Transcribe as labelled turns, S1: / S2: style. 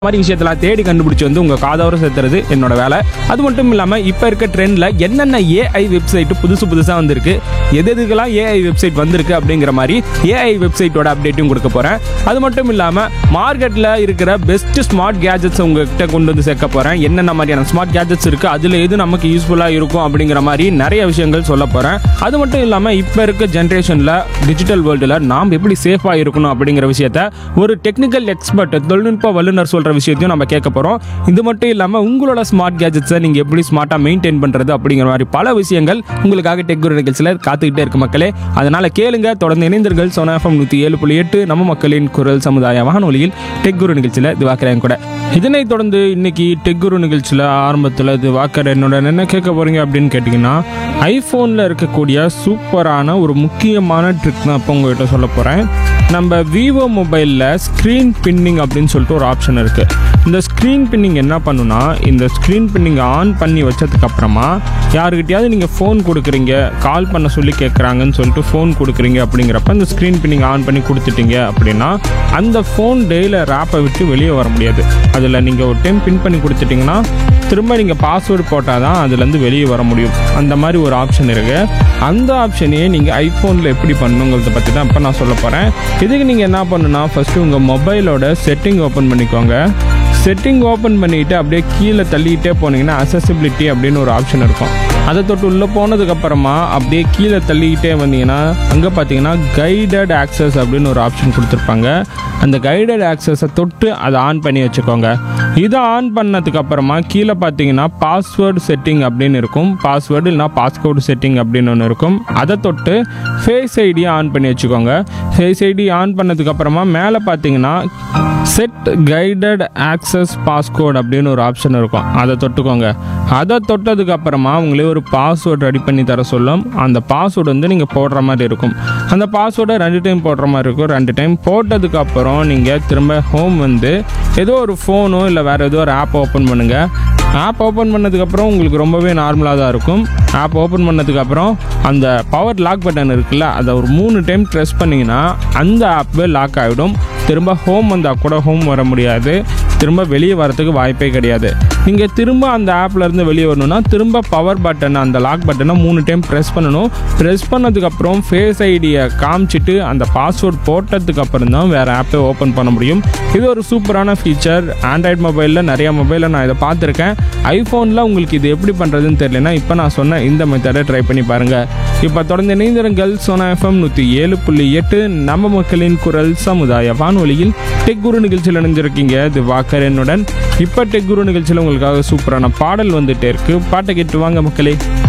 S1: மாதிரி விஷயத்தெல்லாம் தேடி கண்டுபிடிச்சு வந்து உங்க காதோர சேர்த்துறது என்னோட வேலை அது மட்டும் இல்லாம இப்ப இருக்க ட்ரெண்ட்ல என்னென்ன ஏஐ வெப்சைட் புதுசு புதுசா வந்திருக்கு எது எதுக்கெல்லாம் ஏஐ வெப்சைட் வந்திருக்கு அப்படிங்கிற மாதிரி ஏஐ வெப்சைட்டோட அப்டேட்டும் கொடுக்க போறேன் அது மட்டும் இல்லாம மார்க்கெட்ல இருக்கிற பெஸ்ட் ஸ்மார்ட் கேஜெட்ஸ் உங்ககிட்ட கொண்டு வந்து சேர்க்க போறேன் என்னென்ன மாதிரியான ஸ்மார்ட் கேஜெட்ஸ் இருக்கு அதுல எது நமக்கு யூஸ்ஃபுல்லா இருக்கும் அப்படிங்கிற மாதிரி நிறைய விஷயங்கள் சொல்ல போறேன் அது மட்டும் இல்லாம இப்ப இருக்க ஜென்ரேஷன்ல டிஜிட்டல் வேர்ல்டுல நாம் எப்படி சேஃபா இருக்கணும் அப்படிங்கிற விஷயத்த ஒரு டெக்னிக்கல் எக்ஸ்பர்ட் தொழில்நுட்ப வல்லுநர் சொல்ற விஷயத்தையும் நம்ம கேட்க போறோம் இது மட்டும் இல்லாம உங்களோட ஸ்மார்ட் கேஜெட்ஸை நீங்க எப்படி ஸ்மார்ட்டா மெயின்டைன் பண்றது அப்படிங்கிற மாதிரி பல விஷயங்கள் உங்களுக்காக டெக் குரு நிகழ்ச்சியில் காத்துக்கிட்டே இருக்கு மக்களே அதனால கேளுங்க தொடர்ந்து இணைந்தீர்கள் சோனா எஃப்எம் நூத்தி ஏழு புள்ளி எட்டு நம்ம மக்களின் குரல் சமுதாய வானொலியில் டெக் குரு நிகழ்ச்சியில் திவாக்கரேன் கூட இதனைத் தொடர்ந்து இன்னைக்கு டெக் குரு நிகழ்ச்சியில் ஆரம்பத்தில் திவாக்கர் என்னோட என்ன கேட்க போறீங்க அப்படின்னு கேட்டிங்கன்னா ஐஃபோனில் இருக்கக்கூடிய சூப்பரான ஒரு முக்கியமான ட்ரிக் தான் இப்போ உங்ககிட்ட சொல்ல போகிறேன் நம்ம விவோ மொபைலில் ஸ்க்ரீன் பின்னிங் அப்படின்னு சொல்லிட்டு ஒரு ஆப்ஷன் இருக்குது இந்த ஸ்க்ரீன் பின்னிங் என்ன பண்ணுனா இந்த ஸ்க்ரீன் பின்னிங் ஆன் பண்ணி வச்சதுக்கு அப்புறமா யாருக்கிட்டையாவது நீங்கள் ஃபோன் கொடுக்குறீங்க கால் பண்ண சொல்லி கேட்குறாங்கன்னு சொல்லிட்டு ஃபோன் கொடுக்குறீங்க அப்படிங்கிறப்ப இந்த ஸ்க்ரீன் பின்னிங் ஆன் பண்ணி கொடுத்துட்டீங்க அப்படின்னா அந்த ஃபோன் டேயில் ஆப்பை விட்டு வெளியே வர முடியாது அதில் நீங்கள் ஒரு டைம் பின் பண்ணி கொடுத்துட்டிங்கன்னா திரும்ப நீங்கள் பாஸ்வேர்டு போட்டால் தான் அதுலேருந்து வெளியே வர முடியும் அந்த மாதிரி ஒரு ஆப்ஷன் இருக்குது அந்த ஆப்ஷனையே நீங்கள் ஐஃபோனில் எப்படி பண்ணுங்கிறத பற்றி தான் இப்போ நான் சொல்ல போகிறேன் இதுக்கு நீங்கள் என்ன பண்ணுன்னா ஃபஸ்ட்டு உங்கள் மொபைலோட செட்டிங் ஓப்பன் பண்ணிக்கோங்க செட்டிங் ஓப்பன் பண்ணிட்டு அப்படியே கீழே தள்ளிக்கிட்டே போனீங்கன்னா அசசிபிலிட்டி அப்படின்னு ஒரு ஆப்ஷன் இருக்கும் அதை தொட்டு உள்ளே போனதுக்கப்புறமா அப்படியே கீழே தள்ளிக்கிட்டே வந்தீங்கன்னா அங்கே பார்த்தீங்கன்னா கைடட் ஆக்சஸ் அப்படின்னு ஒரு ஆப்ஷன் கொடுத்துருப்பாங்க அந்த கைடட் ஆக்சஸை தொட்டு அதை ஆன் பண்ணி வச்சுக்கோங்க இதை ஆன் பண்ணதுக்கு அப்புறமா கீழே பார்த்தீங்கன்னா பாஸ்வேர்டு செட்டிங் அப்படின்னு இருக்கும் பாஸ்வேர்டு இல்லைனா பாஸ்கோடு செட்டிங் அப்படின்னு ஒன்று இருக்கும் அதை தொட்டு ஃபேஸ் ஐடியை ஆன் பண்ணி வச்சுக்கோங்க ஃபேஸ் ஐடி ஆன் பண்ணதுக்கு அப்புறமா மேலே பார்த்தீங்கன்னா செட் கைடட் ஆக்சஸ் பாஸ்கோட் அப்படின்னு ஒரு ஆப்ஷன் இருக்கும் அதை தொட்டுக்கோங்க அதை தொட்டதுக்கு அப்புறமா உங்களே ஒரு பாஸ்வேர்டு ரெடி பண்ணி தர சொல்லும் அந்த பாஸ்வேர்டு வந்து நீங்கள் போடுற மாதிரி இருக்கும் அந்த பாஸ்வேர்டை ரெண்டு டைம் போடுற மாதிரி இருக்கும் ரெண்டு டைம் போட்டதுக்கு அப்புறம் நீங்கள் திரும்ப ஹோம் வந்து ஏதோ ஒரு ஃபோனோ இல்லை வேறு ஏதோ ஒரு ஆப் ஓப்பன் பண்ணுங்கள் ஆப் ஓப்பன் பண்ணதுக்கப்புறம் உங்களுக்கு ரொம்பவே நார்மலாக தான் இருக்கும் ஆப் ஓப்பன் பண்ணதுக்கப்புறம் அந்த பவர் லாக் பட்டன் இருக்குல்ல அதை ஒரு மூணு டைம் ப்ரெஸ் பண்ணிங்கன்னா அந்த ஆப்பே லாக் ஆகிடும் திரும்ப ஹோம் வந்தால் கூட ஹோம் வர முடியாது திரும்ப வெளியே வரதுக்கு வாய்ப்பே கிடையாது நீங்கள் திரும்ப அந்த ஆப்ல இருந்து வெளியே வரணும்னா திரும்ப பவர் பட்டன் அந்த லாக் பட்டனை மூணு டைம் ப்ரெஸ் பண்ணணும் ப்ரெஸ் பண்ணதுக்கப்புறம் ஃபேஸ் ஐடியை காமிச்சிட்டு அந்த பாஸ்வேர்ட் போட்டதுக்கு அப்புறம் தான் வேறு ஆப்பை ஓப்பன் பண்ண முடியும் இது ஒரு சூப்பரான ஃபீச்சர் ஆண்ட்ராய்டு மொபைலில் நிறைய மொபைலில் நான் இதை பார்த்துருக்கேன் ஐஃபோனில் உங்களுக்கு இது எப்படி பண்ணுறதுன்னு தெரியலனா இப்போ நான் சொன்ன இந்த மெத்தடை ட்ரை பண்ணி பாருங்கள் இப்போ தொடர்ந்து இணைந்திருங்கள் சோனா எஃப்எம் நூற்றி ஏழு புள்ளி எட்டு நம்ம மக்களின் குரல் சமுதாய வானொலியில் டெக் குரு நிகழ்ச்சியில் இணைஞ்சிருக்கீங்க இது வாக்கர் என்னுடன் இப்போ டெக் குரு நிகழ்ச்சியில் உங்களுக்காக சூப்பரான பாடல் வந்துட்டே இருக்கு பாட்டை கேட்டு வாங்க மக்களே